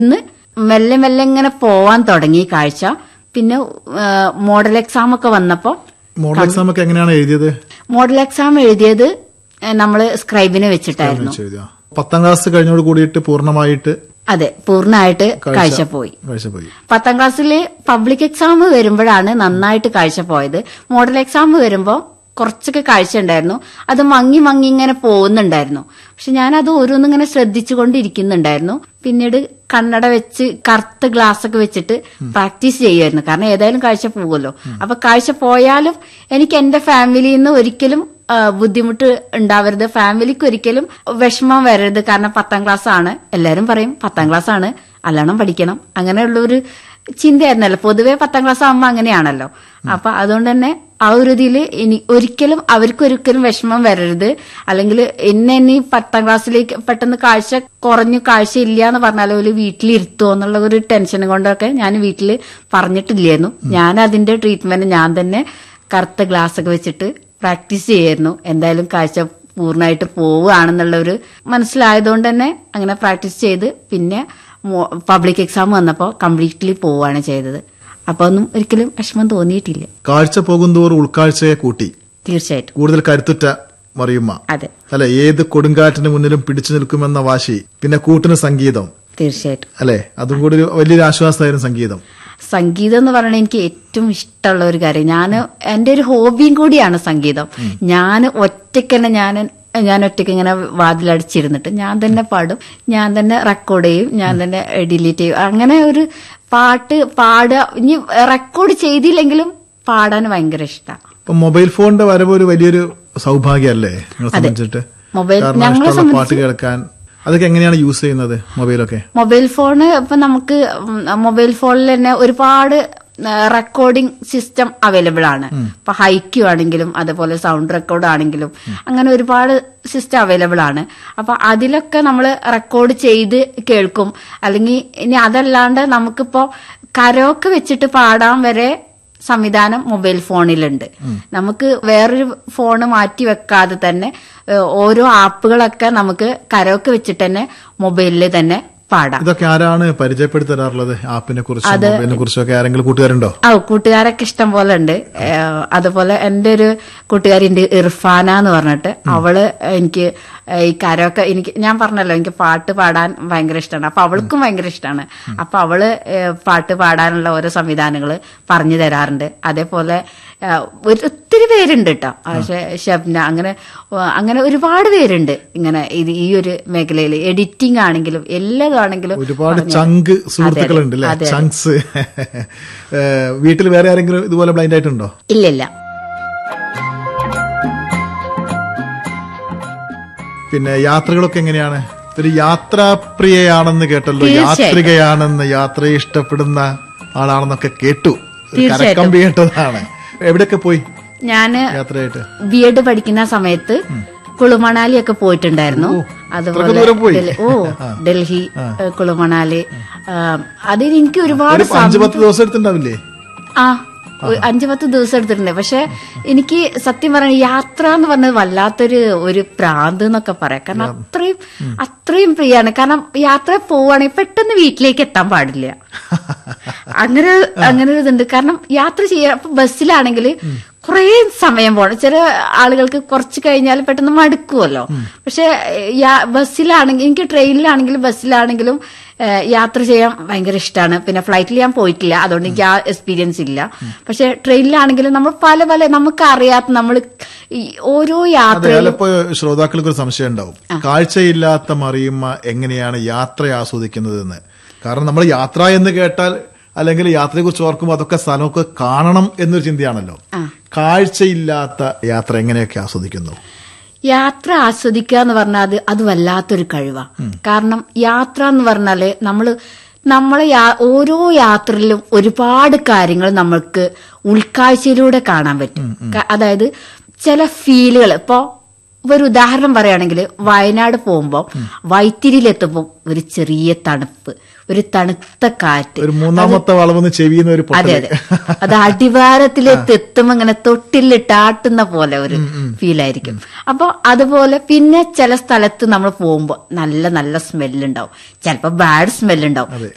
ഇന്ന് മെല്ലെ മെല്ലെ ഇങ്ങനെ പോവാൻ തുടങ്ങി കാഴ്ച പിന്നെ മോഡൽ എക്സാം ഒക്കെ വന്നപ്പോ മോഡൽ എക്സാം ഒക്കെ എങ്ങനെയാണ് എഴുതിയത് മോഡൽ എക്സാം എഴുതിയത് ഏഹ്, നമ്മള് സ്ക്രൈബിനെ വെച്ചിട്ടായിരുന്നു വെച്ച് എഴുതിയോ? പത്താം ക്ലാസ് കഴിഞ്ഞോട് കൂടിയിട്ട് പൂർണ്ണമായിട്ട് അതെ പൂർണ്ണമായിട്ട് കാഴ്ച പോയി കാഴ്ച പോയി പത്താം ക്ലാസ്സിൽ പബ്ലിക് എക്സാം വരുമ്പോഴാണ് നന്നായിട്ട് കാഴ്ച പോയത് മോഡൽ എക്സാം വരുമ്പോൾ കുറച്ചൊക്കെ കാഴ്ച ഉണ്ടായിരുന്നു അത് മങ്ങി മങ്ങി ഇങ്ങനെ പോകുന്നുണ്ടായിരുന്നു പക്ഷെ ഞാൻ അത് ഓരോന്നിങ്ങനെ ശ്രദ്ധിച്ചുകൊണ്ടിരിക്കുന്നുണ്ടായിരുന്നു പിന്നീട് കണ്ണട വെച്ച് കറുത്ത ഗ്ലാസ് ഒക്കെ വെച്ചിട്ട് പ്രാക്ടീസ് ചെയ്യുമായിരുന്നു കാരണം ഏതായാലും കാഴ്ച പോകുമല്ലോ അപ്പൊ കാഴ്ച പോയാലും എനിക്ക് എന്റെ ഫാമിലിയിൽ നിന്ന് ഒരിക്കലും ആ, ബുദ്ധിമുട്ട് ഉണ്ടാവരുത് ഫാമിലിക്ക് ഒരിക്കലും വിഷമം വരരുത് കാരണം പത്താം ക്ലാസ് ആണ് എല്ലാരും പറയും പത്താം ക്ലാസ് ആണ് നല്ലോണം പഠിക്കണം അങ്ങനെയുള്ള ഒരു ചിന്തയായിരുന്നല്ലോ പൊതുവെ പത്താം ക്ലാസ് ആകുമ്പോൾ അങ്ങനെയാണല്ലോ അപ്പൊ അതുകൊണ്ട് തന്നെ ആ ഒരു ഇതിൽ ഇനി ഒരിക്കലും അവർക്ക് ഒരിക്കലും വിഷമം വരരുത് അല്ലെങ്കിൽ എന്നെ ഇനി പത്താം ക്ലാസ്സിലേക്ക് പെട്ടെന്ന് കാഴ്ച കുറഞ്ഞു കാഴ്ച ഇല്ല എന്ന് പറഞ്ഞാൽ ഒരു വീട്ടിലിരുത്തുമോ എന്നുള്ള ഒരു ടെൻഷൻ കൊണ്ടൊക്കെ ഞാൻ വീട്ടിൽ പറഞ്ഞിട്ടില്ലായിരുന്നു ഞാൻ അതിന്റെ ട്രീറ്റ്മെന്റ് ഞാൻ തന്നെ കറുത്ത ഗ്ലാസ് ഒക്കെ വെച്ചിട്ട് പ്രാക്ടീസ് ചെയ്യായിരുന്നു എന്തായാലും കാഴ്ച പൂർണ്ണമായിട്ട് പോവുകയാണെന്നുള്ള ഒരു മനസ്സിലായതുകൊണ്ട് തന്നെ അങ്ങനെ പ്രാക്ടീസ് ചെയ്ത് പിന്നെ പബ്ലിക് എക്സാം വന്നപ്പോൾ കംപ്ലീറ്റ്ലി പോവുകയാണ് ചെയ്തത് അപ്പോൾ ഒന്നും ഒരിക്കലും വിഷമം തോന്നിയിട്ടില്ല കാഴ്ച പോകുന്തോറും ഉൾക്കാഴ്ചയെ കൂട്ടി തീർച്ചയായിട്ടും കൂടുതൽ കരുത്തുറ്റ മറിയുമ്മ അതെ അല്ലെ ഏത് കൊടുങ്കാറ്റിന് മുന്നിലും പിടിച്ചു നിൽക്കുമെന്ന വാശി പിന്നെ കൂട്ടിന് സംഗീതം തീർച്ചയായിട്ടും അല്ലെ അതും കൂടി ഒരു വലിയൊരു ആശ്വാസമായിരുന്നു സംഗീതം സംഗീതം എന്ന് പറയുന്നത് എനിക്ക് ഏറ്റവും ഇഷ്ടമുള്ള ഒരു കാര്യം ഞാൻ എന്റെ ഒരു ഹോബിയും കൂടിയാണ് സംഗീതം ഞാൻ ഒറ്റയ്ക്ക് തന്നെ ഞാൻ ഞാൻ ഒറ്റയ്ക്ക് ഇങ്ങനെ വാതിലടിച്ചിരുന്നിട്ട് ഞാൻ തന്നെ പാടും ഞാൻ തന്നെ റെക്കോർഡ് ചെയ്യും ഞാൻ തന്നെ ഡിലീറ്റ് ചെയ്യും അങ്ങനെ ഒരു പാട്ട് പാടുക ഇനി റെക്കോർഡ് ചെയ്തില്ലെങ്കിലും പാടാൻ ഭയങ്കര ഇഷ്ടമാണ് ഇപ്പൊ മൊബൈൽ ഫോണിന്റെ വരവ് ഒരു വലിയൊരു സൗഭാഗ്യമല്ലേ നിങ്ങളെ സംബന്ധിച്ചിട്ട് മൊബൈൽ- കാരണം ഞങ്ങളെ ഇഷ്ടമുള്ള പാട്ട് കേൾക്കാൻ അതൊക്കെ എങ്ങനെയാണ് യൂസ് ചെയ്യുന്നത് മൊബൈലൊക്കെ മൊബൈൽ ഫോണ് ഇപ്പൊ നമുക്ക് ഉം, മൊബൈൽ ഫോണിൽ തന്നെ ഒരുപാട് റെക്കോർഡിംഗ് സിസ്റ്റം അവൈലബിൾ ആണ് ഇപ്പൊ ഹൈക്യു ആണെങ്കിലും അതുപോലെ സൗണ്ട് റെക്കോർഡ് ആണെങ്കിലും അങ്ങനെ ഒരുപാട് സിസ്റ്റം അവൈലബിൾ ആണ് അപ്പൊ അതിലൊക്കെ നമ്മൾ റെക്കോർഡ് ചെയ്ത് കേൾക്കും അല്ലെങ്കിൽ ഇനി അതല്ലാണ്ട് നമുക്കിപ്പോ കരോക്കെ വെച്ചിട്ട് പാടാൻ വരെ സംവിധാനം മൊബൈൽ ഫോണിലുണ്ട് നമുക്ക് വേറൊരു ഫോണ് മാറ്റി വെക്കാതെ തന്നെ ഏഹ്, ഓരോ ആപ്പുകളൊക്കെ നമുക്ക് കരോക്കെ വെച്ചിട്ട് തന്നെ മൊബൈലിൽ തന്നെ പാടാം ഇതൊക്കെ ആരാണ് പരിചയപ്പെടുത്തി തരാറുള്ളത് ആപ്പിനെ കുറിച്ചും മൊബൈലിനെ കുറിച്ചും ഒക്കെ ആരെങ്കിലും കൂട്ടുകാരുണ്ടോ ആ കൂട്ടുകാരൊക്കെ ഇഷ്ടം പോലെ ഉണ്ട് ഏഹ്, അതുപോലെ എന്റെ ഒരു കൂട്ടുകാരിണ്ട് ഇർഫാന എന്ന് പറഞ്ഞിട്ട് അവള് എനിക്ക് ഈ കരോക്കെ എനിക്ക് ഞാൻ പറഞ്ഞല്ലോ എനിക്ക് പാട്ട് പാടാൻ ഭയങ്കര ഇഷ്ടമാണ് അപ്പൊ അവൾക്കും ഭയങ്കര ഇഷ്ടമാണ് അപ്പൊ അവള് ഏഹ്, പാട്ട് പാടാനുള്ള ഓരോ സംവിധാനങ്ങൾ പറഞ്ഞു തരാറുണ്ട് അതേപോലെ ഏഹ്, ഒരു ഒത്തിരി പേരുണ്ട് കേട്ടോ പക്ഷെ ഷബ്ന അങ്ങനെ ഏഹ്, അങ്ങനെ ഒരുപാട് പേരുണ്ട് ഇങ്ങനെ ഇത് ഈ ഒരു മേഖലയിൽ എഡിറ്റിംഗ് ആണെങ്കിലും എല്ലാതും ആണെങ്കിലും ഒരുപാട് പറഞ്ഞു- ചങ്ക് അതെ, സുഹൃത്തുക്കളുണ്ട് അല്ലെ അതെ, അതെ. ചങ്ക്സ് വീട്ടിൽ വേറെ ആരെങ്കിലും ഇതുപോലെ ബ്ലൈൻഡ് ആയിട്ടുണ്ടോ ഇല്ല ഇല്ല പിന്നെ യാത്രകളൊക്കെ എങ്ങനെയാണ് ഒരു യാത്രാപ്രിയയാണെന്ന് കേട്ടല്ലോ തീർച്ചയായിട്ടും. യാത്രികയാണെന്ന് യാത്രയെ ഇഷ്ടപ്പെടുന്ന ആളാണെന്നൊക്കെ കേട്ടു ഒരു തീർച്ചയായിട്ടും. കരക്കമ്പി കേട്ടതാണ് എവിടെയൊക്കെ പോയി ഞാന് യാത്രയായിട്ട് ബി എഡ് പഠിക്കുന്ന സമയത്ത് കുളുമണാലി ഒക്കെ പോയിട്ടുണ്ടായിരുന്നു അത്രയ്ക്ക് ദൂരം പോയി? ഡൽഹി- ഓ ഡൽഹി ഏഹ്, കുളുമണാലി ആം, അതിൽ എനിക്ക് ഒരുപാട് ഒരു അഞ്ചു പത്ത് ദിവസം എടുത്തിട്ടുണ്ടാവില്ലേ ആ ഒരു അഞ്ചു പത്ത് ദിവസം എടുത്തിട്ടുണ്ട് പക്ഷെ എനിക്ക് സത്യം പറഞ്ഞ യാത്ര എന്ന് പറഞ്ഞത് വല്ലാത്തൊരു ഒരു പ്രാന്ത് എന്നൊക്കെ പറയാം കാരണം അത്രയും അത്രയും പ്രിയാണ് കാരണം യാത്ര പോവുകയാണെങ്കിൽ പെട്ടെന്ന് വീട്ടിലേക്ക് എത്താൻ പാടില്ല അങ്ങനെ അങ്ങനെ ഒരു ഇതുണ്ട് കാരണം യാത്ര ചെയ്യാൻ ഇപ്പൊ ബസ്സിലാണെങ്കിൽ കുറേ സമയം പോകണം ചില ആളുകൾക്ക് കുറച്ച് കഴിഞ്ഞാൽ പെട്ടെന്ന് മടുക്കുമല്ലോ പക്ഷെ യാ- ബസ്സിലാണെങ്കിൽ എനിക്ക് ട്രെയിനിലാണെങ്കിലും ബസ്സിലാണെങ്കിലും ഏഹ്, യാത്ര ചെയ്യാൻ ഭയങ്കര ഇഷ്ടമാണ് പിന്നെ ഫ്ലൈറ്റിൽ ഞാൻ പോയിട്ടില്ല അതുകൊണ്ട് എനിക്ക് ആ എക്സ്പീരിയൻസ് ഇല്ല പക്ഷെ ട്രെയിനിലാണെങ്കിലും നമ്മൾ പല പല നമുക്ക് അറിയാത്ത നമ്മൾ ഓരോ അതെ യാത്രയിലും ചിലപ്പോ ശ്രോതാക്കൾക്ക് ഒരു സംശയം ഉണ്ടാവും കാഴ്ചയില്ലാത്ത മറിയുമ്മ എങ്ങനെയാണ് യാത്ര ആസ്വദിക്കുന്നതെന്ന് കാരണം നമ്മൾ യാത്ര എന്ന് കേട്ടാൽ അല്ലെങ്കിൽ യാത്രയെ കുറിച്ച് ഓർക്കുമ്പോൾ അതൊക്കെ സ്ഥലമൊക്കെ കാണണം എന്നൊരു ചിന്തയാണല്ലോ കാഴ്ചയില്ലാത്ത യാത്ര എങ്ങനെയൊക്കെ ആസ്വദിക്കുന്നു യാത്ര ആസ്വദിക്കുക എന്ന് പറഞ്ഞാൽ അത് അത് വല്ലാത്തൊരു കഴിവാ കാരണം യാത്ര എന്ന് പറഞ്ഞാല് നമ്മള് നമ്മളെ യാ- ഓരോ യാത്രയിലും ഒരുപാട് കാര്യങ്ങൾ നമ്മൾക്ക് ഉൾക്കാഴ്ചയിലൂടെ കാണാൻ പറ്റും ക- അതായത് ചില ഫീലുകൾ ഇപ്പോ ഒരു ഉദാഹരണം പറയുകയാണെങ്കിൽ വയനാട് പോകുമ്പോൾ വൈത്തിരിയിലെത്തുമ്പോൾ ഒരു ചെറിയ തണുപ്പ് ഒരു തണുത്ത കാറ്റ് ഒരു മൂന്നാമത്തെ വളവെന്ന് ചെവിയുന്ന ഒരു അതെ പൊട്ടല് അതെ അത് അടിവാരത്തിലേക്ക് എത്തുമ്പോ ഇങ്ങനെ തൊട്ടിലിട്ട് ആട്ടുന്ന പോലെ ഒരു ഫീൽ ആയിരിക്കും അപ്പൊ അതുപോലെ പിന്നെ ചില സ്ഥലത്ത് നമ്മൾ പോകുമ്പോ നല്ല നല്ല സ്മെല്ല് ഉണ്ടാവും ചിലപ്പോ ബാഡ് സ്മെല്ല് ഉണ്ടാവും